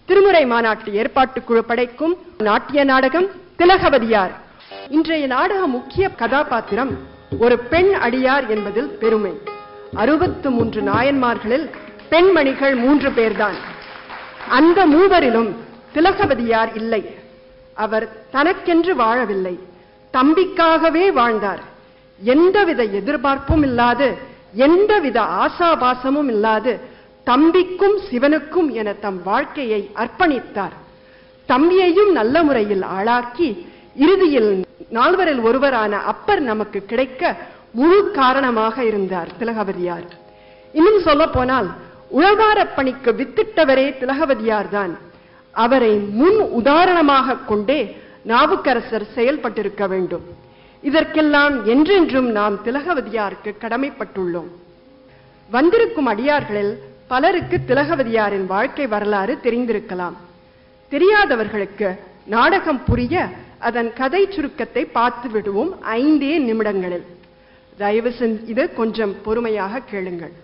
திருமுறை மாநாட்டு ஏற்பாட்டு குழு படைக்கும் நாட்டிய நாடகம் திலகவதியார் இன்றைய நாடக முக்கிய கதாபாத்திரம் ஒரு பெண் அடியார் என்பதில் பெருமை அறுபத்து மூன்று நாயன்மார்களில் பெண்மணிகள் மூன்று பேர்தான் அந்த மூவரிலும் திலகவதியார் இல்லை அவர் தனக்கென்று வாழவில்லை தம்பிக்காகவே வாழ்ந்தார் எந்தவித எதிர்பார்ப்பும் இல்லாது எந்தவித ஆசாபாசமும் இல்லாது தம்பிக்கும் சிவனுக்கும் என தம் வாழ்க்கையை அர்ப்பணித்தார் தம்பியையும் நல்ல முறையில் ஆளாக்கி இறுதியில் நால்வரில் ஒருவரான அப்பர் நமக்கு கிடைக்க முழு காரணமாக இருந்தார் திலகவதியார் இன்னும் சொல்ல போனால் உழவாரப் பணிக்கு வித்திட்டவரே திலகவதியார் தான் அவரை முன் உதாரணமாக கொண்டே நாவுக்கரசர் செயல்பட்டிருக்க வேண்டும் இதற்கெல்லாம் என்றென்றும் நாம் திலகவதியாருக்கு கடமைப்பட்டுள்ளோம் வந்திருக்கும் அடியார்களில் பலருக்கு திலகவதியாரின் வாழ்க்கை வரலாறு தெரிந்திருக்கலாம் தெரியாதவர்களுக்கு நாடகம் புரிய அதன் கதை சுருக்கத்தை பார்த்து விடுவோம் ஐந்தே நிமிடங்களில் தயவு செய்து கொஞ்சம் பொறுமையாக கேளுங்கள்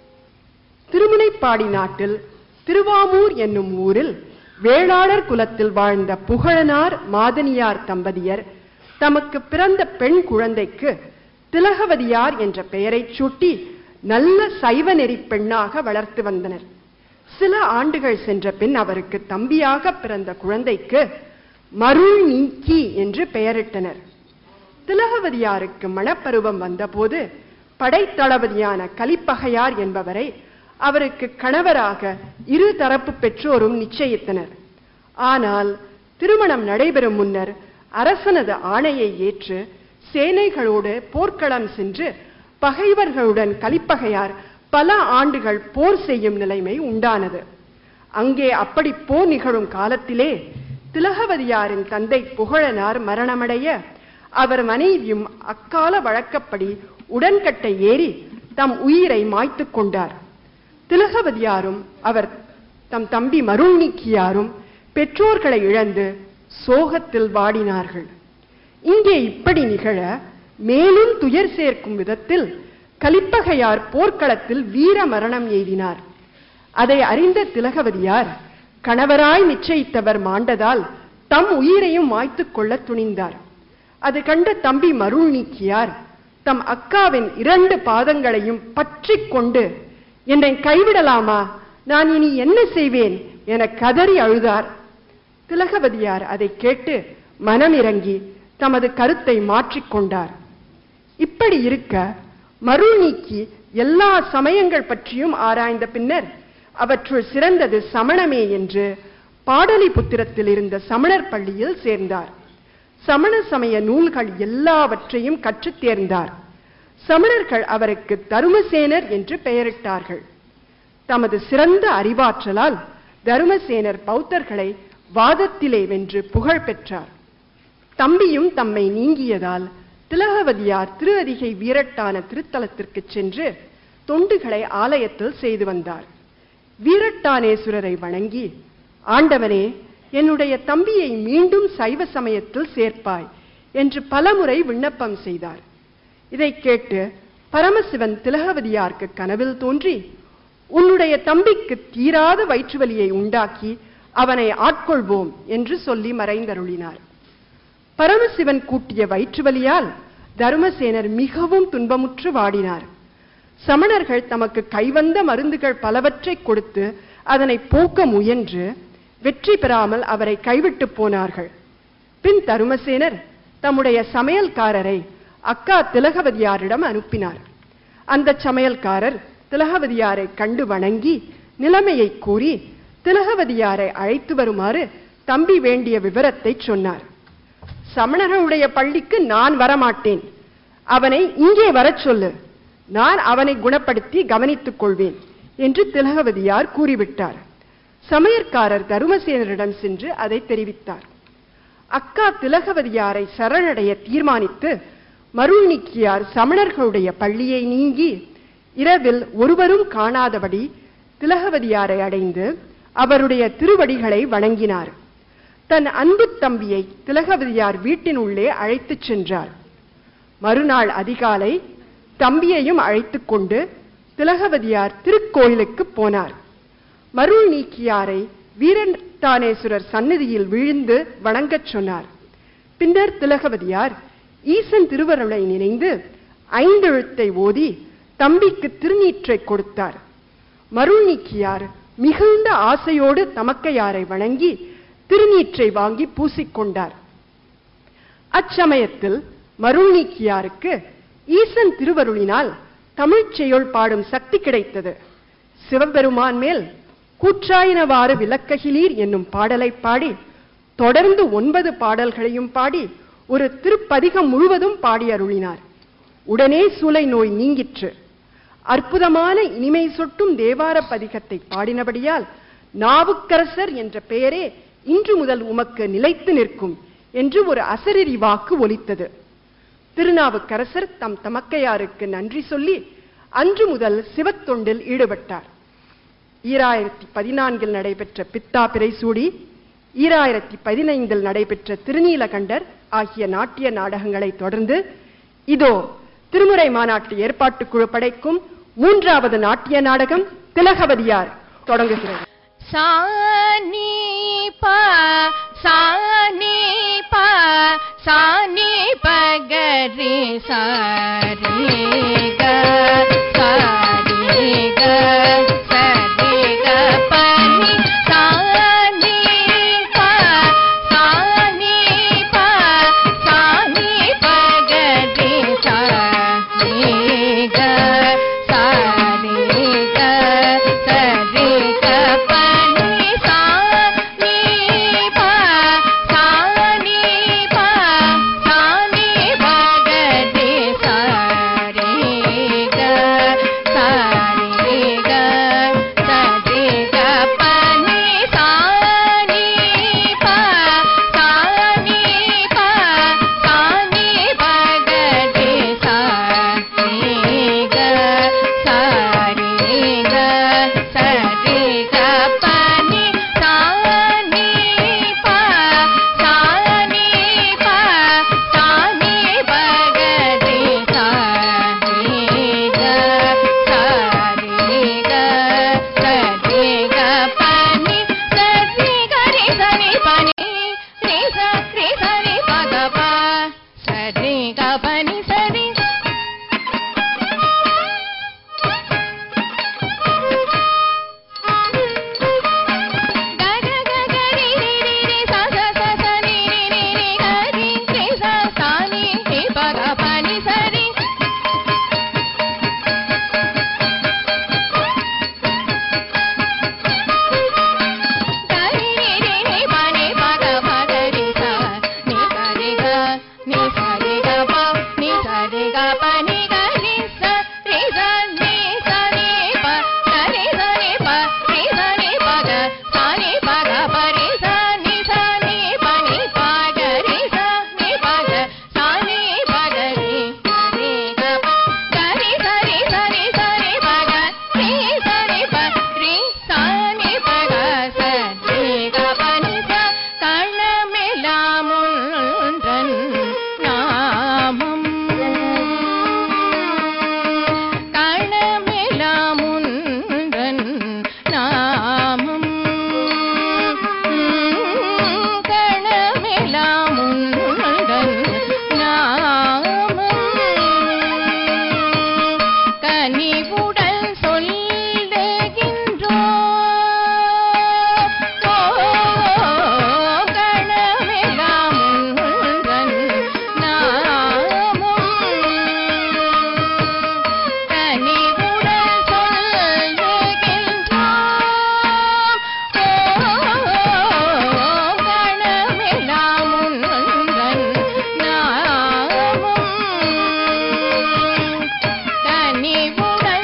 திருமுனைப்பாடி நாட்டில் திருவாமூர் என்னும் ஊரில் வேளாளர் குலத்தில் வாழ்ந்த புகழனார் மாதனியார் தம்பதியர் தமக்கு பிறந்த பெண் குழந்தைக்கு திலகவதியார் என்ற பெயரைச் சூட்டி நல்ல சைவ நெறி பெண்ணாக வளர்த்து வந்தனர் சில ஆண்டுகள் சென்ற பின் அவருக்கு தம்பியாக பிறந்த குழந்தைக்கு மருள் நீக்கி என்று பெயரிட்டனர் திலகவதியாருக்கு மணப்பருவம் வந்தபோது படைத்தளபதியான கலிப்பகையார் என்பவரை அவருக்கு கணவராக இரு தரப்பு பெற்றோரும் நிச்சயித்தனர் ஆனால் திருமணம் நடைபெறும் முன்னர் அரசனது ஆணையை ஏற்று சேனைகளோடு போர்க்களம் சென்று பகைவர்களுடன் கலிப்பகையார் பல ஆண்டுகள் போர் செய்யும் நிலைமை உண்டானது அங்கே அப்படி போர் நிகழும் காலத்திலே திலகவதியாரின் தந்தை புகழனார் மரணமடைய அவர் மனைவியும் அக்கால வழக்கப்படி உடன்கட்டை ஏறி தம் உயிரை மாய்த்துக் கொண்டார் திலகவதியாரும் அவர் தம் தம்பி மருள்நீக்கியாரும் பெற்றோர்களை இழந்து சோகத்தில் வாடினார்கள் இங்கே இப்படி நிகழ மேலும் துயர் சேர்க்கும் விதத்தில் கலிப்பகையார் போர்க்களத்தில் வீர மரணம் எய்தினார் அதை அறிந்த திலகவதியார் கணவராய் நிச்சயித்தவர் மாண்டதால் தம் உயிரையும் மாய்த்துக் கொள்ள துணிந்தார் அது கண்ட தம்பி மருள் நீக்கியார் தம் அக்காவின் இரண்டு பாதங்களையும் பற்றிக் கொண்டு என்னை கைவிடலாமா நான் இனி என்ன செய்வேன் என கதறி அழுதார் திலகவதியார் அதை கேட்டு மனமிறங்கி தமது கருத்தை மாற்றிக்கொண்டார் இப்படி இருக்க மருள் நீக்கி எல்லா சமயங்கள் பற்றியும் ஆராய்ந்த பின்னர் அவற்றுள் சிறந்தது சமணமே என்று பாடலிபுத்திரத்தில் இருந்த சமணர் பள்ளியில் சேர்ந்தார் சமண சமய நூல்கள் எல்லாவற்றையும் கற்றுத் தேர்ந்தார் சமணர்கள் அவருக்கு தருமசேனர் என்று பெயரிட்டார்கள் தமது சிறந்த அறிவாற்றலால் தருமசேனர் பௌத்தர்களை வாதத்திலே வென்று புகழ் பெற்றார் தம்பியும் தம்மை நீங்கியதால் திலகவதியார் திரு அதிகை வீரட்டான திருத்தலத்திற்கு சென்று தொண்டுகளை ஆலயத்தில் செய்து வந்தார் வீரட்டானேஸ்வரரை வணங்கி ஆண்டவனே என்னுடைய தம்பியை மீண்டும் சைவ சமயத்தில் சேர்ப்பாய் என்று பலமுறை விண்ணப்பம் செய்தார் இதை கேட்டு பரமசிவன் திலகவதியாருக்கு கனவில் தோன்றி உன்னுடைய தம்பிக்கு தீராத வயிற்றுவலியை உண்டாக்கி அவனை ஆட்கொள்வோம் என்று சொல்லி மறைந்தருளினார் பரமசிவன் கூட்டிய வயிற்றுவலியால் தருமசேனர் மிகவும் துன்பமுற்று வாடினார் சமணர்கள் தமக்கு கைவந்த மருந்துகள் பலவற்றை கொடுத்து அதனை போக்க முயன்று வெற்றி பெறாமல் அவரை கைவிட்டு போனார்கள் பின் தருமசேனர் தம்முடைய சமையல்காரரை அக்கா திலகவதியாரிடம் அனுப்பினார் அந்த சமையல்காரர் திலகவதியாரை கண்டு வணங்கி நிலைமையை கூறி திலகவதியாரை அழைத்து வருமாறு தம்பி வேண்டிய விவரத்தை சொன்னார் சமணர்களுடைய பள்ளிக்கு நான் வரமாட்டேன் அவனை இங்கே வரச் சொல்லு நான் அவனை குணப்படுத்தி கவனித்துக் கொள்வேன் என்று திலகவதியார் கூறிவிட்டார் சமையற்காரர் தருமசேனரிடம் சென்று அதை தெரிவித்தார் அக்கா திலகவதியாரை சரணடைய தீர்மானித்து மருள் நீக்கியார் சமணர்களுடைய பள்ளியை நீங்கி இரவில் ஒருவரும் காணாதபடி திலகவதியாரை அடைந்து அவருடைய திருவடிகளை வணங்கினார் தன் அன்பு தம்பியை திலகவதியார் வீட்டினுள்ளே அழைத்துச் சென்றார் மறுநாள் அதிகாலை தம்பியையும் அழைத்துக் கொண்டு திலகவதியார் திருக்கோயிலுக்கு போனார் மருள் நீக்கியாரை வீரன் ஈசச்சுத்தானேஸ்வரர் சந்நிதியில் விழுந்து வணங்கச் சொன்னார் பின்னர் திலகவதியார் ஈசன் திருவருளை நினைந்து ஐந்தெழுத்தை ஓதி தம்பிக்கு திருநீற்றை கொடுத்தார் மருள் நீக்கியார் மிகுந்த ஆசையோடு தமக்கையாரை வணங்கி திருநீற்றை வாங்கி பூசிக்கொண்டார் அச்சமயத்தில் மருள் நீக்கியாருக்கு ஈசன் திருவருளினால் தமிழ்ச் செய்யுள் பாடும் சக்தி கிடைத்தது சிவபெருமான் மேல் கூற்றாயினவாறு விளக்ககிலீர் என்னும் பாடலை பாடி தொடர்ந்து ஒன்பது பாடல்களையும் பாடி ஒரு திருப்பதிகம் முழுவதும் பாடி அருளினார் உடனே சூலை நோய் நீங்கிற்று அற்புதமான இனிமை சொட்டும் தேவார பதிகத்தை பாடினபடியால் நாவுக்கரசர் என்ற பெயரே இன்று முதல் உமக்கு நிலைத்து நிற்கும் என்று ஒரு அசரீரி வாக்கு ஒலித்தது திருநாவுக்கரசர் தம் தமக்கையாருக்கு நன்றி சொல்லி அன்று முதல் சிவத்தொண்டில் ஈடுபட்டார் ஈராயிரத்தி பதினான்கில் நடைபெற்ற பித்தா பிறைசூடி ஈராயிரத்தி பதினைந்தில் நடைபெற்ற திருநீலகண்டர் ஆகிய நாட்டிய நாடகங்களை தொடர்ந்து இதோ திருமுறை மாநாட்டு ஏற்பாட்டுக் குழு படைக்கும் மூன்றாவது நாட்டிய நாடகம் திலகவதியார் தொடங்குகிறது சானி ப சானி ப சானி பகரி சாரி க சாரி க சரி க பனி சானி ப சானி ப சானி பகரி சாரி க சாரி க சரி க பனி சானி ப சானி ப சானி பகரி சாரி க சாரி க சரி க பனி சானி ப சானி ப சானி பகரி சாரி க சாரி க சரி க பனி சானி ப சானி ப சானி பகரி சாரி க சாரி க சரி க பனி சரி கரி சரி பனி ரி ச ரி சரி பக ப சரி க பனி சரி க க க க ரி ரி ரி ரி ச ச ச ச ni ரி ரி ரி க ரி ரி ச ச ni ரி ப க ப ni சரி க ரி ரி ரி ரி ப ni ப க ப க ரி ச ni க ரி க ni ச ரி க ப ni ச ரி க ப ni க ரி ச ரி ச ni ச ni ப க ரி ச ni ப ரி ச ni ப க ச ni ப க ப ரி ச ni ச ni ப ni ப க ரி ச ni ப க ச ni ப க ரி க ரி க ப க ரி ச ரி ச ரி ச ரி ப க ரி ச ரி ப ரி ச ni ப க ச ரி க ப ni ச கண்ணமெல்லாம் உன்றன் நாமம் கணமெல்லாம் உன்றன் நாமம் கணமெல்லாம் உன்றன் நாமம் கனிவுடன் சொல்லுகின்றோ கணமெல்லாம் உன்றன் நாமம் கனிவுடன் சொல்லுகின்றோம் கணமெல்லாம் உன்றன் நாமம் கனிவுடன்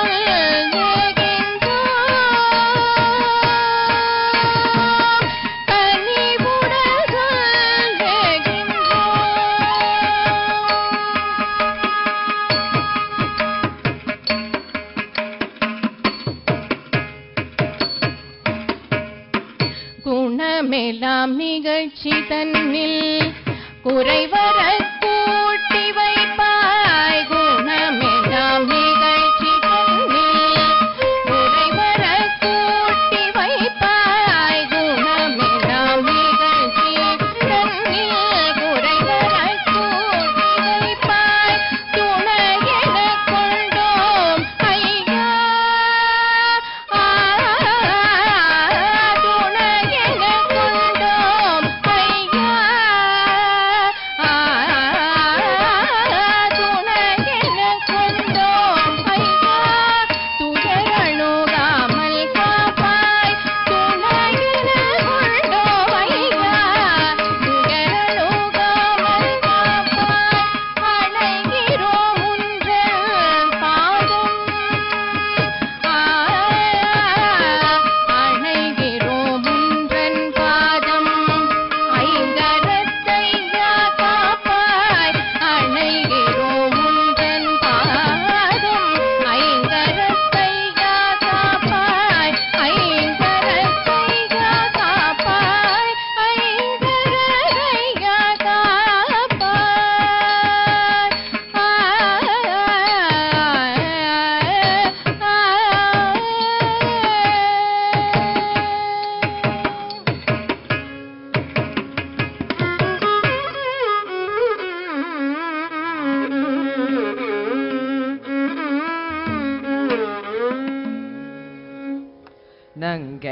சொல்லுகின்றோம் கனிவுடன் சொல்லுகின்றோம் குணமெல்லாம் நிகழ்ச்சி தன்னில் குறைவர கூட்டி வைப்பாய் குணமெல்லாம் நிகழ்ச்சி தன்னில் குறைவர கூட்டி வைப்பாய் குணமெல்லாம்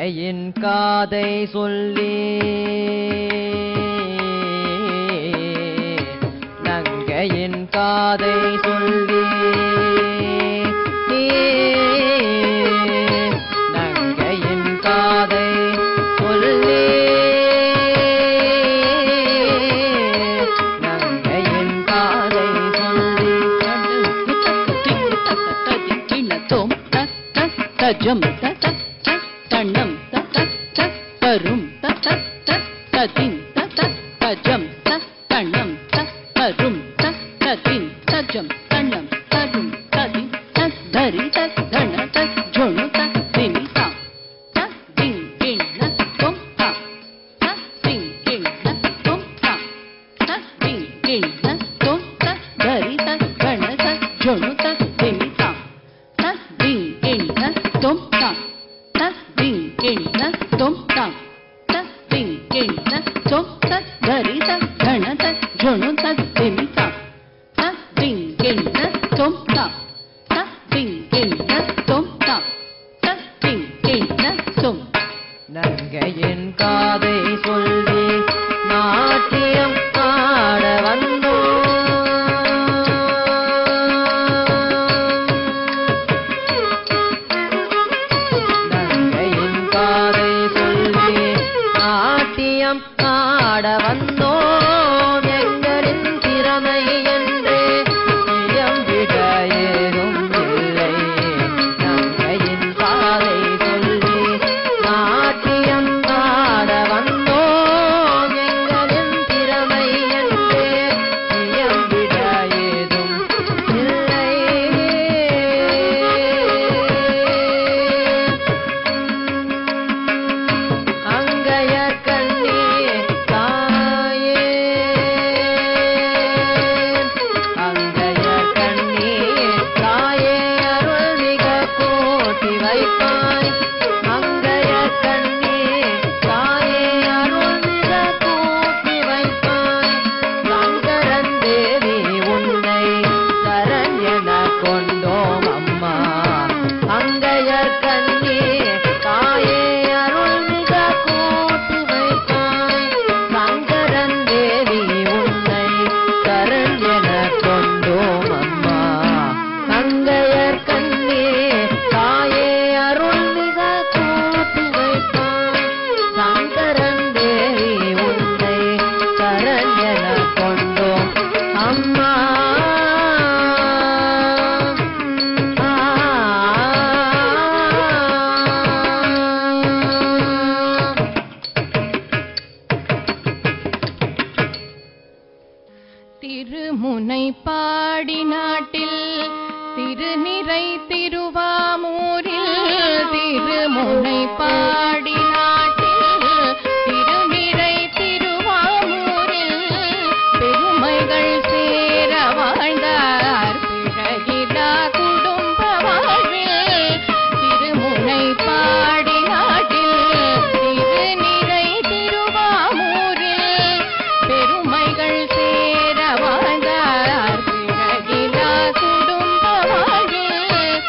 நங்கையின் காதை சொல்லி நங்கையின் காதை சொல்லி நங்கையின் காதை சொல்லி நங்கையின் காதை சொல்லி திணத்தோம் தஜம் தண்ணம் தரும் ததின் தஜம் தண்ணம் தரும் ததின் தஜம் தண்ணம் தரும் ததின் தரி தண ஜொணு தினி தாம் தின் கிண்ண தொம் தாம் தின் கிண்ண தொம் தாம் தின் கிண்ண தொம் தரி தண ஜொணு தினி தாம் தின் கிண்ண தொம் தாம் தின் கிண்ண தொம் தாம் தின் கிண்ண தொம் தரி தண ஜொணு தினி தாம் தின் கிண்ண தொம் தாம் தின் கிண்ண தொம் தாம் தின் கிண்ண தொம் நங்கையின் காதை சொல்லி நாட்டியம் ஆட வந்தோ நங்கையின் காதை சொல்லி நாட்டியம் ஆட வந்தோம் எங்களின் திறமை என்று இயம்பிட ஏதும் இல்லை நங்கையின் காதை சொல்லி நாட்டியம் ஆட வந்தோம் எங்களின் திறமை என்று இயம்பிட ஏதும் இல்லை அங்கைய கண்ணே தாயே அங்கைய கண்ணே தாயே அருள் மிக கூட்டி வைப்பாய் அங்கைய கண்ணே தாயே அருள் மிக கூட்டி வைப்பாய் சங்கரன் தேவி உன்னை சரண் என கொண்டோம் அம்மா அங்கையர் கண்ணே தாயே அருள் மிக கூட்டி வைப்பாய் சங்கரன் தேவி உன்னை சரண் என கொண்டோம் அம்மா அங்கையர் கண்ணே தாயே அருள் மிக கூட்டி வைப்பாய் சங்கரன் தேவி உன்னை சரண் என கொண்டோம் அம்மா திருமுனை பாடி நாட்டில் திருநிறை திருவாமூரில் திருமுனை பாடி நாட்டில் திருநிறை திருவாமூரில் பெருமைகள் சேர வாழ்ந்தார் பிழகிலா குடும்ப வாழ்வில் திருமுனை பாடி நாட்டில் திருநிறை திருவாமூரில் பெருமைகள் சேர வாழ்ந்தார் பிறகிலா குடும்ப வாழ்வில்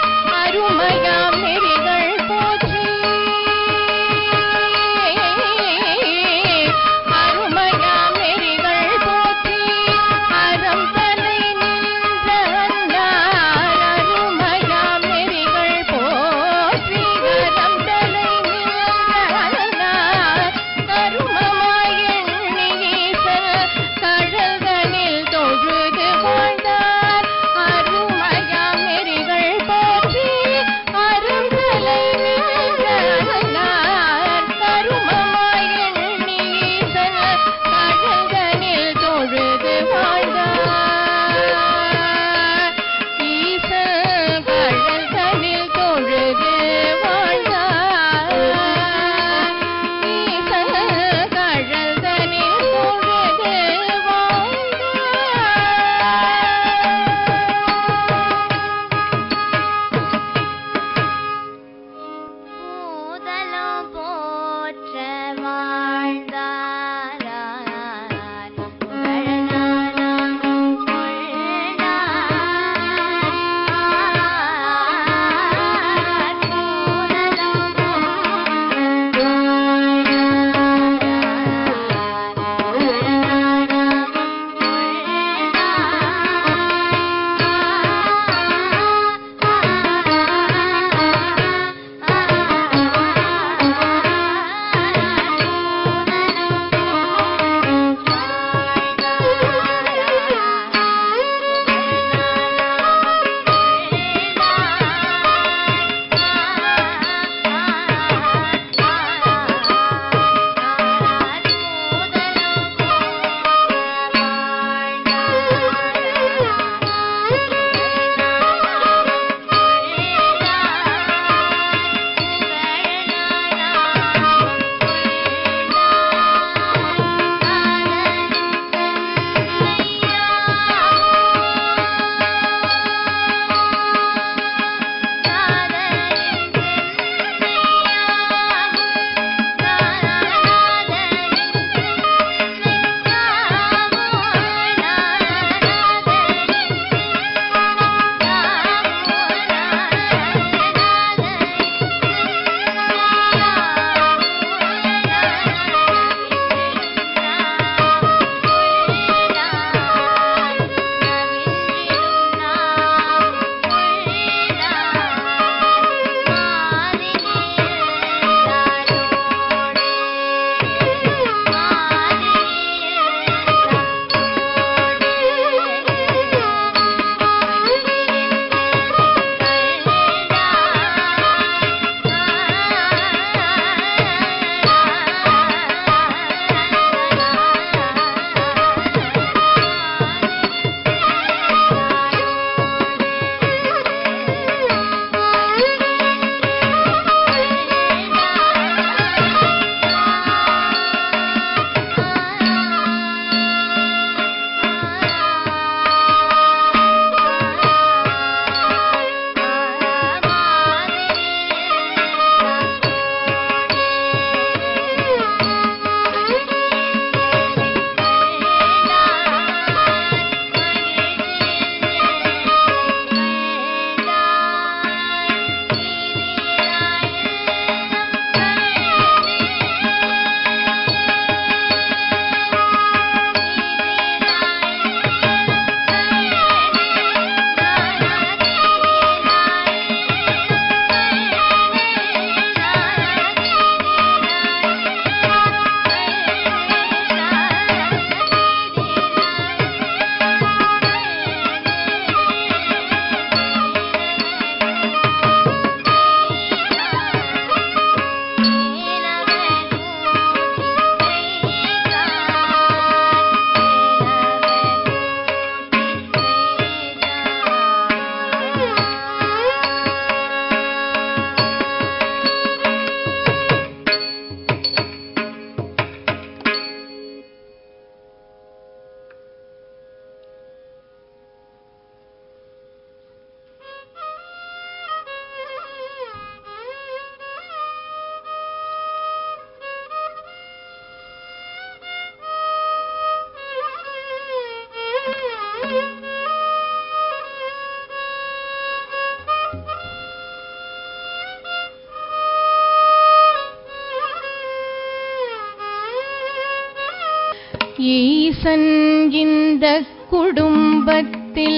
ஈசன் இந்த குடும்பத்தில்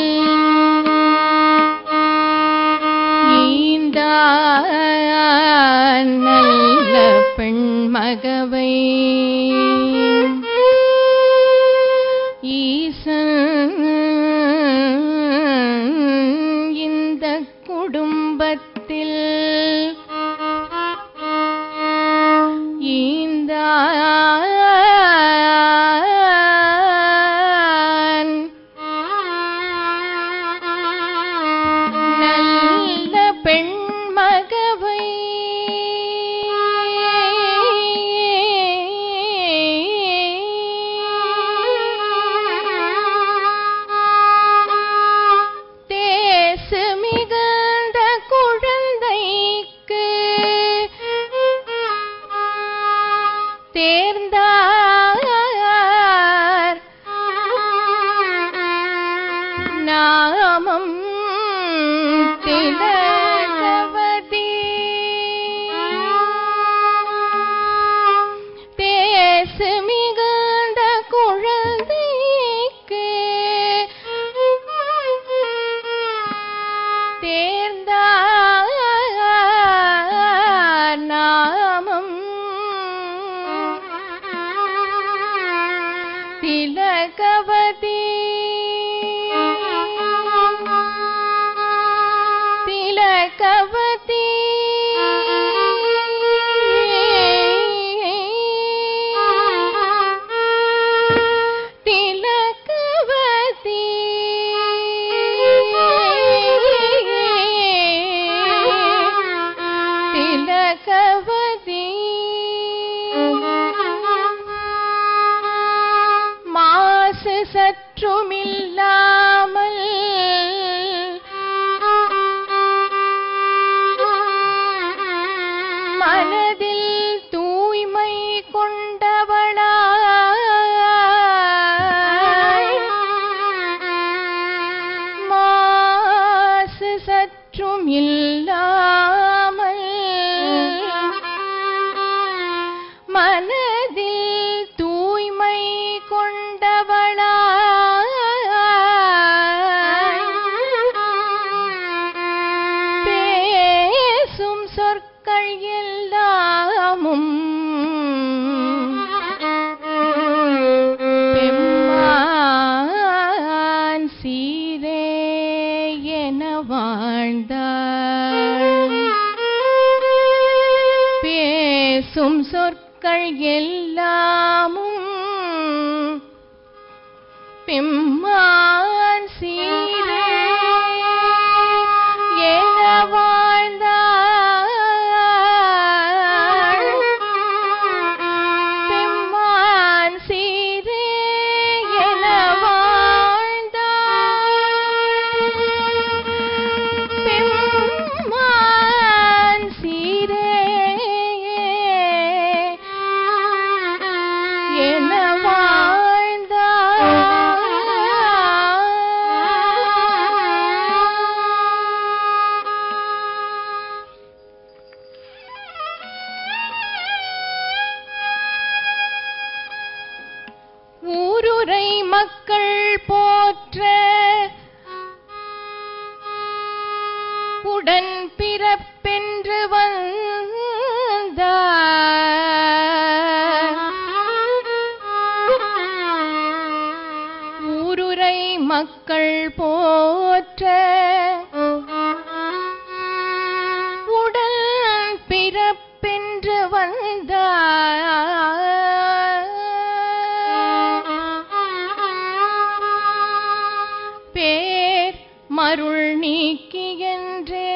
ஈண்டான் நல்ல பெண்மகவை ஈசன் இந்த குடும்பத்தில் ஈந்தான் நல்ல பெண்மகவை தேசு மிகுந்த குழந்தைக்கு தேர்ந்தார் நாமம் திலகவதி தேசு மிகுந்த குழந்தைக்கு தேர்ந்தார் நாமம் திலகவதி திலகவதி திலகவதி திலகவதி மாசு சற்றுமில்லாமல் மனதில் தூய்மை கொண்டவளா மாசு சற்றும் இல்லாமல் மனதில் தூய்மை கொண்டவளா பேசும் சொற்கள் எல்லாமும் பெம்மான் சீரே என வாழ்ந்தாள் பேசும் சொற்கள் எல்லாமும் பெம்மான் சீரே என வாழ்ந்தாள் பெம்மான் சீரே என வாழ்ந்தாள் பெம்மான் சீரே என வாழ்ந்தாள் ஊருரை மக்கள் போற்ற உடன் பிறப்பென்று வந்த ஊருரை மக்கள் போற்ற உடன் பிறப்பென்று வந்த பேர் மருள் நீக்கி என்றே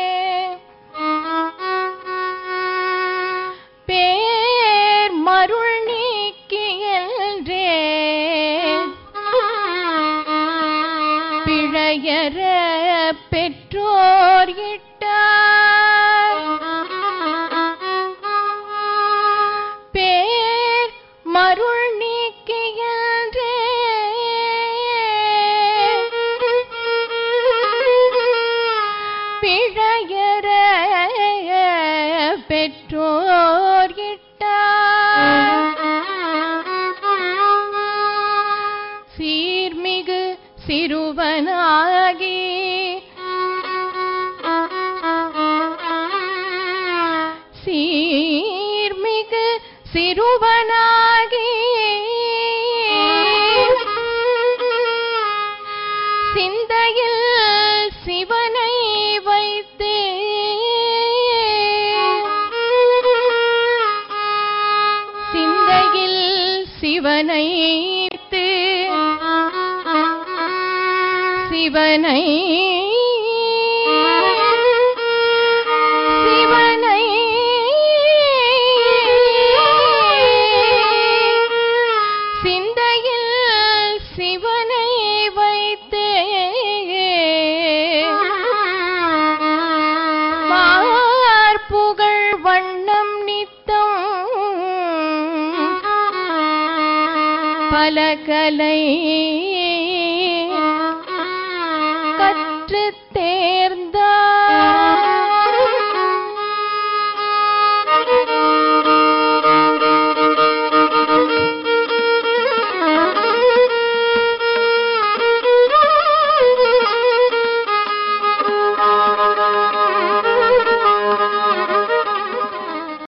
பேர் மருள் நீக்கி என்றே பிழையற பெற்றோர் இட்டார் பேர் மருள் நீக்கியன்றே பிழையற பெற்றோர் இட்டார் மூவனாகி சிந்தையில் சிவனை வைத்து சிந்தையில் சிவனை வைத்து சிவனை சிவனை சிந்தையில் சிவனை வைத்தே வார்புகழ் வண்ணம் நித்தம் பல கலை